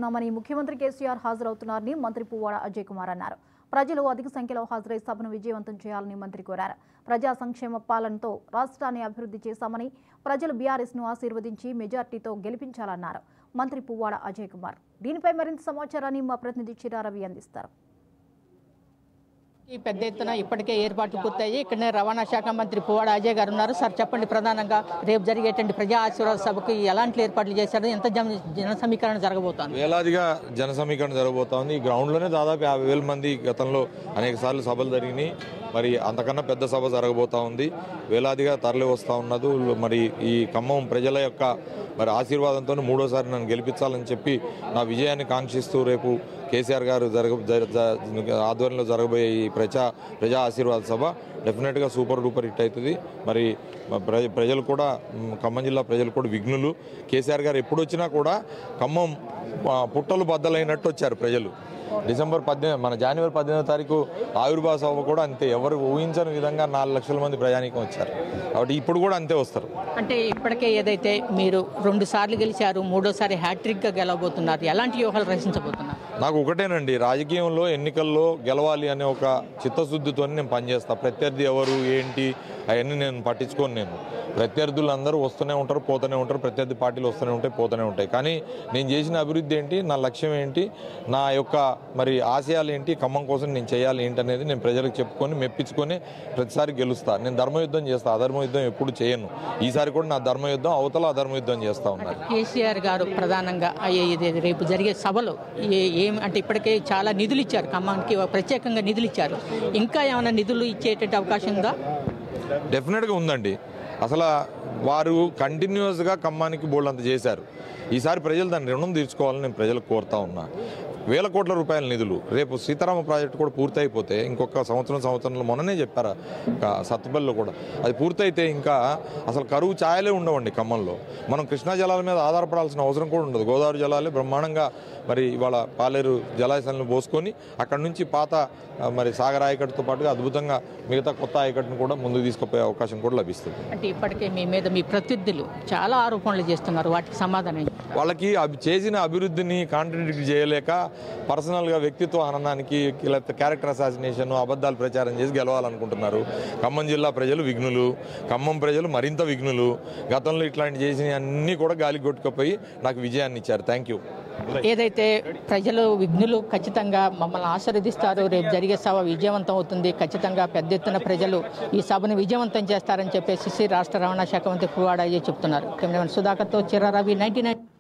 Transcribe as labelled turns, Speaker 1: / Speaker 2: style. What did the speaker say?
Speaker 1: చేస్తున్నామని ముఖ్యమంత్రి కేసీఆర్ హాజరవుతున్నారని మంత్రి పువ్వాడ అజయ్ కుమార్ అన్నారు ప్రజలు అధిక సంఖ్యలో హాజరై సభను విజయవంతం చేయాలని మంత్రి కోరారు ప్రజా సంక్షేమ పాలనతో రాష్ట్రాన్ని అభివృద్ధి చేశామని ప్రజలు బీఆర్ఎస్ ను ఆశీర్వదించి మెజార్టీతో గెలిపించాలన్నారు మంత్రి పువ్వాడ అజయ్ కుమార్ దీనిపై మరింత సమాచారాన్ని మా ప్రతినిధి చిరారవి అందిస్తారు
Speaker 2: ఈ పెద్ద ఎత్తున ఇప్పటికే ఏర్పాట్లు పూర్తయ్యి ఇక్కడనే రవాణా శాఖ మంత్రి పువ్వాడ అజయ్ గారు ఉన్నారు సార్ చెప్పండి ప్రధానంగా రేపు జరిగేటువంటి ప్రజా ఆశీర్వాద సభకు ఎలాంటి ఏర్పాట్లు చేశారు ఎంత జన జన సమీకరణ జరగబోతోంది
Speaker 3: వేలాదిగా జన సమీకరణ జరగబోతోంది ఈ గ్రౌండ్లోనే దాదాపు యాభై వేల మంది గతంలో అనేక సార్లు సభలు జరిగినాయి మరి అంతకన్నా పెద్ద సభ జరగబోతా ఉంది వేలాదిగా తరలి వస్తూ ఉన్నది మరి ఈ ఖమ్మం ప్రజల యొక్క మరి ఆశీర్వాదంతో మూడోసారి నన్ను గెలిపించాలని చెప్పి నా విజయాన్ని కాంక్షిస్తూ రేపు కేసీఆర్ గారు జరగ జర- జ- ఆధ్వర్యంలో జరగబోయే ఈ ప్రజా ప్రజా ఆశీర్వాద సభ డెఫినెట్గా సూపర్ డూపర్ హిట్ అవుతుంది మరి ప్ర ప్రజలు కూడా మ్, ఖమ్మం జిల్లా ప్రజలు కూడా విఘ్నులు కేసీఆర్ గారు ఎప్పుడు వచ్చినా కూడా ఖమ్మం ఆ, పుట్టలు బద్దలైనట్టు వచ్చారు ప్రజలు డిసెంబర్ పద్దెనిమిది మన జనవరి పద్దెనిమిదో తారీఖు ఆవిర్భావ సభ కూడా అంతే ఎవరు ఊహించని విధంగా నాలుగు లక్షల మంది ప్రజానీకం వచ్చారు కాబట్టి ఇప్పుడు కూడా అంతే వస్తారు
Speaker 2: అంటే ఇప్పటికే ఏదైతే మీరు రెండు సార్లు గెలిచారు మూడోసారి హ్యాట్రిక్ గా గెలవబోతున్నారు ఎలాంటి వ్యూహాలు రచించబోతున్నారు
Speaker 3: నాకు ఒకటేనండి రాజకీయంలో ఎన్నికల్లో గెలవాలి అనే ఒక చిత్తశుద్ధితో నేను పనిచేస్తా ప్రత్యర్థి ఎవరు ఏంటి అవన్నీ నేను పట్టించుకోను నేను ప్రత్యర్థులు అందరూ వస్తూనే ఉంటారు పోతూనే ఉంటారు ప్రత్యర్థి పార్టీలు వస్తూనే ఉంటాయి పోతూనే ఉంటాయి కానీ నేను చేసిన అభివృద్ధి ఏంటి నా లక్ష్యం ఏంటి నా యొక్క మరి ఆశయాలు ఏంటి ఖమ్మం కోసం నేను చేయాలి ఏంటి అనేది నేను ప్రజలకు చెప్పుకొని మెప్పించుకొని ప్రతిసారి గెలుస్తా నేను ధర్మయుద్ధం చేస్తా అధర్మయుద్ధం ఎప్పుడు చేయను ఈసారి కూడా నా ధర్మయుద్ధం అవతల అధర్మయుద్ధం చేస్తా ఉన్నారు
Speaker 2: కేసీఆర్ గారు ప్రధానంగా అయ్యే ఇది రేపు జరిగే సభలో ఏ- ఏం అంటే ఇప్పటికే చాలా నిధులు ఇచ్చారు ఖమ్మానికి ప్రత్యేకంగా నిధులు ఇచ్చారు ఇంకా ఏమైనా నిధులు ఇచ్చేటువంటి అవకాశం ఉందా
Speaker 3: డెఫినెట్గా ఉందండి అసలు వారు కంటిన్యూస్గా ఖమ్మానికి బోల్డ్ అంత చేశారు ఈసారి ప్రజలు దాన్ని రుణం తీర్చుకోవాలని నేను ప్రజలకు కోరుతా ఉన్నా వేల కోట్ల రూపాయల నిధులు రేపు సీతారామ ప్రాజెక్టు కూడా పూర్తయిపోతే ఇంకొక సంవత్సరం సంవత్సరంలో మొన్ననే చెప్పారా ఇంకా సత్తుపల్లిలో కూడా అది పూర్తయితే ఇంకా అసలు కరువు ఛాయలే ఉండవండి ఖమ్మంలో మనం కృష్ణా జలాల మీద ఆధారపడాల్సిన అవసరం కూడా ఉండదు గోదావరి జలాలే బ్రహ్మాండంగా మరి ఇవాళ పాలేరు జలాశయాలను పోసుకొని అక్కడ నుంచి పాత ఆ, మరి సాగర్ ఆయకట్టుతో పాటుగా అద్భుతంగా మిగతా కొత్త ఆయకట్టును కూడా ముందుకు తీసుకుపోయే అవకాశం కూడా లభిస్తుంది
Speaker 2: అంటే ఇప్పటికే మీ మీద మీ ప్రత్యర్థులు చాలా ఆరోపణలు చేస్తున్నారు వాటికి సమాధానం ఏంటి?
Speaker 3: వాళ్ళకి అభి చేసిన అభివృద్ధిని కాంట్రిబ్యూట్ చేయలేక పర్సనల్గా వ్యక్తిత్వ హననానికి లేకపోతే క్యారెక్టర్ అసాసినేషన్ అబద్ధాలు ప్రచారం చేసి గెలవాలనుకుంటున్నారు ఖమ్మం జిల్లా ప్రజలు విఘ్నులు ఖమ్మం ప్రజలు మరింత విఘ్నులు గతంలో ఇట్లాంటి చేసిన అన్నీ కూడా గాలి కొట్టుకుపోయి నాకు విజయాన్ని ఇచ్చారు థ్యాంక్ యూ
Speaker 2: ఏదైతే ప్రజలు విఘ్నులు ఖచ్చితంగా మమ్మల్ని ఆశీర్వదిస్తారు రేపు జరిగే సభ విజయవంతం అవుతుంది ఖచ్చితంగా పెద్ద ఎత్తున ప్రజలు ఈ సభను విజయవంతం చేస్తారని చెప్పేసి రాష్ట్ర రవాణా శాఖ మంత్రి పువ్వాడ అయ్యే చెప్తున్నారు కెమెరామెన్ సుధాకర్తో చిరారవి నైన్టీ